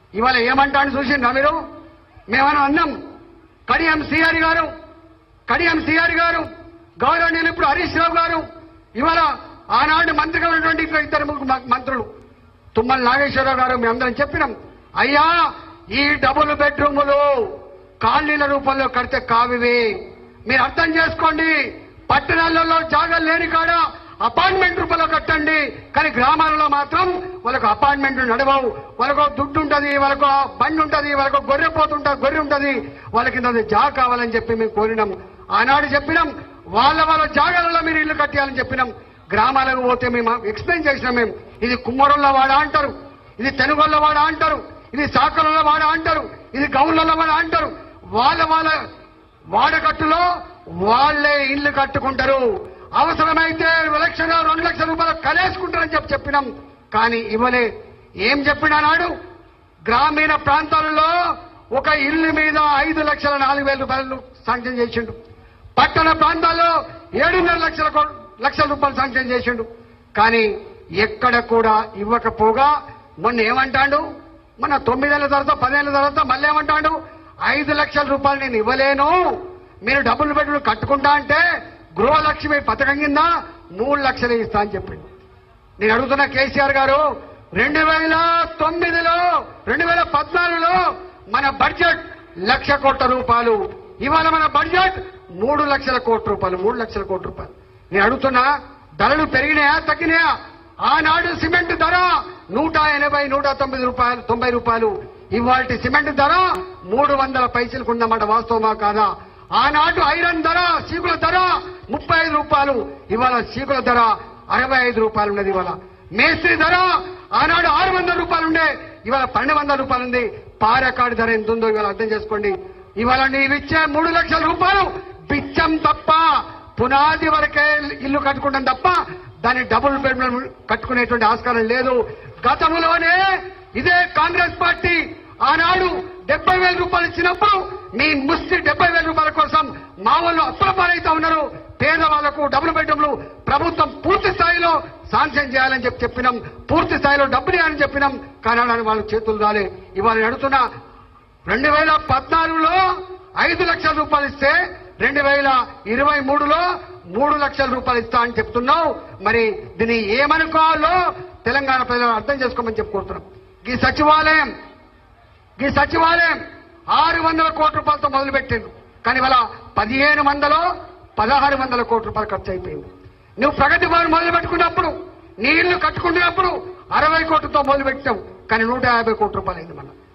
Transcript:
ఇవాళ ఏమంటాను చూసిండ్రా మీరు మేమన్నా అన్నాం కడియం సిఆర్ గారు కడియం సిఆర్ గారు గౌరవనీయులు ఇప్పుడు హరీష్ రావు గారు ఇవాళ ఆనాడు మంత్రిగా ఉన్నటువంటి ఇంకా ఇద్దరు ముగ్గురు మ- మంత్రులు తుమ్మల నాగేశ్వరరావు గారు మేము అందరం చెప్పినాం అయ్యా ఈ డబుల్ బెడ్రూములు కాలనీల రూపంలో కడితే కావివి మీరు అర్థం చేసుకోండి పట్టణాలలో జాగాలు లేని కాడ అపార్ట్మెంట్ రూపంలో కట్టండి కానీ గ్రామాలలో మాత్రం వాళ్ళకు అపార్ట్మెంట్ నడవవు వాళ్ళకు దుడ్డు ఉంటది వాళ్ళకు బండి ఉంటది వాళ్ళకు గొర్రె పోతుంటది గొర్రె ఉంటది వాళ్ళకి ఇంత జాగా కావాలని చెప్పి మేము కోరినాం ఆనాడు చెప్పినాం వాళ్ళ వాళ్ళ జాగాలలో మీరు ఇల్లు కట్టాలని చెప్పినాం గ్రామాలకు పోతే మేము ఎక్స్ప్లెయిన్ చేసినాం మేము ఇది కుమ్మరుల వాడ అంటారు ఇది తెనుగొల్ల వాడ అంటారు ఇది సాకల వాడ అంటారు ఇది గౌన్ల వాడ అంటారు వాళ్ళ వాళ్ళ వాడకట్టులో వాళ్ళే ఇల్లు కట్టుకుంటారు అవసరమైతే లక్ష రెండు లక్షల రూపాయలు కలేసుకుంటారని చెప్పి చెప్పినాం కానీ ఇవ్వలే ఏం చెప్పినా నాడు గ్రామీణ ప్రాంతాలలో ఒక ఇల్లు మీద ఐదు లక్షల నాలుగు వేల రూపాయలు శాంక్షన్ చేసిండు పట్టణ ప్రాంతాల్లో ఏడున్నర లక్షల కో- లక్షల రూపాయలు శాంక్షన్ చేసిండు కానీ ఎక్కడ కూడా ఇవ్వకపోగా మొన్న ఏమంటాడు మొన్న తొమ్మిదేళ్ల తర్వాత పదేళ్ల తర్వాత మళ్ళీ ఏమంటాడు ఐదు లక్షల రూపాయలు నేను ఇవ్వలేను మీరు డబ్బులు పెట్టుకుని కట్టుకుంటా అంటే గృహలక్ష్మి పథకం కింద మూడు లక్షలు ఇస్తా అని చెప్పిండు నేను అడుగుతున్న కేసీఆర్ గారు రెండు వేల తొమ్మిదిలో రెండు వేల పద్నాలుగులో మన బడ్జెట్ లక్ష కోట్ల రూపాయలు ఇవాళ మన బడ్జెట్ మూడు లక్షల కోట్ల రూపాయలు మూడు లక్షల కోట్ల రూపాయలు నేను అడుగుతున్నా ధరలు పెరిగినాయా తగ్గినాయా ఆనాడు సిమెంట్ ధర నూట ఎనభై నూట తొమ్మిది రూపాయలు తొంభై రూపాయలు ఇవాళ సిమెంట్ ధర మూడు వందల పైసలకు ఉందన్నమాట వాస్తవమా కాదా ఆనాడు ఐరన్ ధర సీకుల ధర ముప్పై ఐదు రూపాయలు ఇవాళ సీకుల ధర అరవై ఐదు రూపాయలు ఉన్నది ఇవాళ మేస్త్రి ధర ఆనాడు ఆరు వందల రూపాయలు ఉండే ఇవాళ పన్నెండు వందల రూపాయలు ఉంది పారకాడు ధర ఎంత ఉందో ఇవాళ అర్థం చేసుకోండి ఇవాళ నీవిచ్చే మూడు లక్షల రూపాయలు బిచ్చం తప్ప పునాది వరకే ఇల్లు కట్టుకుంటాం తప్ప దాన్ని డబుల్ బెడ్రూమ్ కట్టుకునేటువంటి ఆస్కారం లేదు గతంలోనే ఇదే కాంగ్రెస్ పార్టీ ఆనాడు డెబ్బై వేల రూపాయలు ఇచ్చినప్పుడు మీ ముస్తి డెబ్బై వేల రూపాయల కోసం మా వాళ్ళు అప్రపాలైతే ఉన్నారు పేదవాళ్లకు డబుల్ బెడ్రూమ్లు ప్రభుత్వం పూర్తి స్థాయిలో శాంక్షన్ చేయాలని చెప్పి చెప్పినాం పూర్తి స్థాయిలో డబ్బులు ఇవ్వాలని చెప్పినాం కానీ అలాంటి వాళ్ళ చేతులు రాలే ఇవాళ నేను అడుగుతున్నా రెండు వేల పద్నాలుగులో ఐదు లక్షల రూపాయలు ఇస్తే రెండు వేల ఇరవై మూడులో మూడు లక్షల రూపాయలు ఇస్తా అని చెప్తున్నావు మరి దీన్ని ఏమనుకోవాలో తెలంగాణ ప్రజలు అర్థం చేసుకోమని చెప్పుకుంటున్నాం ఈ సచివాలయం ఈ సచివాలయం ఆరు వందల కోట్ల రూపాయలతో మొదలుపెట్టిండు కానీ ఇవాళ పదిహేను వందలో పదహారు వందల కోట్ల రూపాయలు ఖర్చు అయిపోయింది నువ్వు ప్రగతి భవన్ మొదలు పెట్టుకున్నప్పుడు నీ ఇల్లు కట్టుకుంటున్నప్పుడు అరవై కోట్లతో మొదలు పెట్టావు కానీ నూట యాభై కోట్ల రూపాయలు అయింది మన